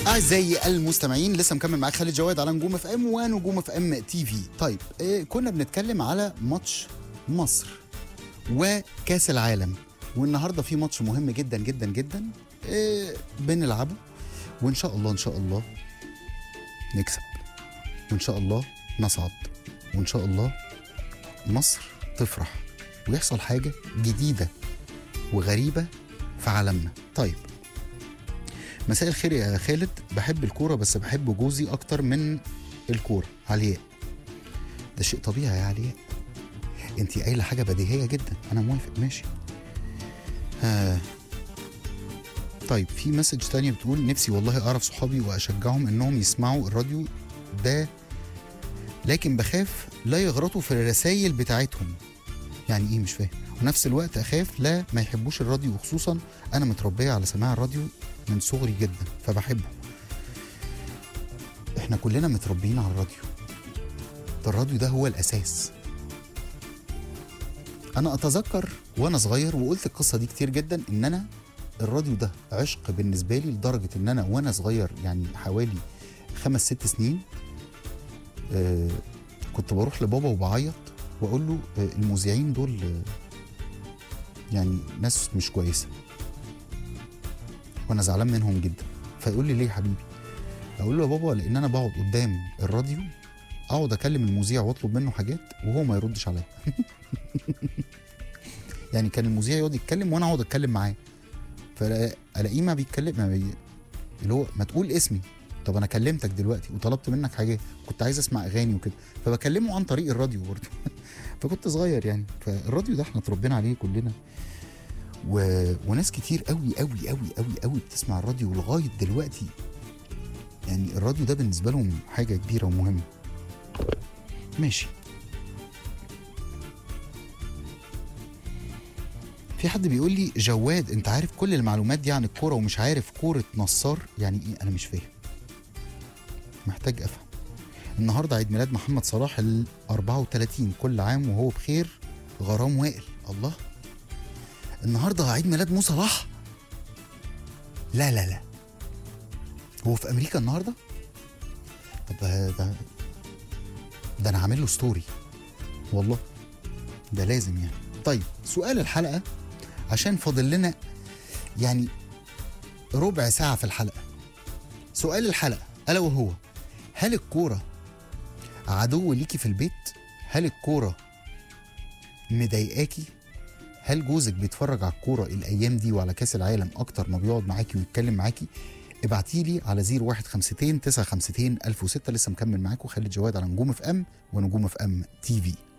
اعزائي المستمعين لسه مكمل معاك خالد جواد على نجوم اف ام ونجوم اف ام تي في طيب إيه كنا بنتكلم على ماتش مصر وكاس العالم والنهارده في ماتش مهم جدا جدا جدا إيه بنلعبه وان شاء الله ان شاء الله نكسب وان شاء الله نصعد وان شاء الله مصر تفرح ويحصل حاجه جديده وغريبه في عالمنا طيب مساء الخير يا خالد بحب الكوره بس بحب جوزي اكتر من الكوره علياء ده شيء طبيعي يا علياء انت قايله حاجه بديهيه جدا انا موافق ماشي ها طيب في مسج تانية بتقول نفسي والله اعرف صحابي واشجعهم انهم يسمعوا الراديو ده لكن بخاف لا يغلطوا في الرسائل بتاعتهم يعني ايه مش فاهم ونفس الوقت اخاف لا ما يحبوش الراديو وخصوصا انا متربيه على سماع الراديو من صغري جدا فبحبه احنا كلنا متربيين على الراديو ده الراديو ده هو الاساس انا اتذكر وانا صغير وقلت القصه دي كتير جدا ان انا الراديو ده عشق بالنسبه لي لدرجه ان انا وانا صغير يعني حوالي خمس ست سنين آه كنت بروح لبابا وبعيط واقول له آه المذيعين دول آه يعني ناس مش كويسه وانا زعلان منهم جدا فيقول لي ليه يا حبيبي اقول له يا بابا لان انا بقعد قدام الراديو اقعد اكلم المذيع واطلب منه حاجات وهو ما يردش عليا يعني كان المذيع يقعد يتكلم وانا اقعد اتكلم معاه فالاقيه ما بيتكلم ما بي... اللي هو ما تقول اسمي طب انا كلمتك دلوقتي وطلبت منك حاجات كنت عايز اسمع اغاني وكده فبكلمه عن طريق الراديو برضه فكنت صغير يعني فالراديو ده احنا اتربينا عليه كلنا و... وناس كتير قوي قوي قوي قوي قوي بتسمع الراديو لغايه دلوقتي يعني الراديو ده بالنسبه لهم حاجه كبيره ومهمه ماشي في حد بيقول لي جواد انت عارف كل المعلومات دي عن الكوره ومش عارف كوره نصار يعني ايه انا مش فاهم محتاج افهم النهارده عيد ميلاد محمد صلاح ال 34 كل عام وهو بخير غرام وائل الله النهارده عيد ميلاد مو صلاح لا لا لا هو في امريكا النهارده طب ده ده, ده انا عامل له ستوري والله ده لازم يعني طيب سؤال الحلقه عشان فاضل لنا يعني ربع ساعه في الحلقه سؤال الحلقه الا وهو هل الكوره عدو ليكي في البيت هل الكوره مضايقاكي هل جوزك بيتفرج على الكوره الايام دي وعلى كاس العالم اكتر ما بيقعد معاكي ويتكلم معاكي ابعتي لي على 0152 952 1006 لسه مكمل معاكم خالد جواد على نجوم اف ام ونجوم اف ام تي في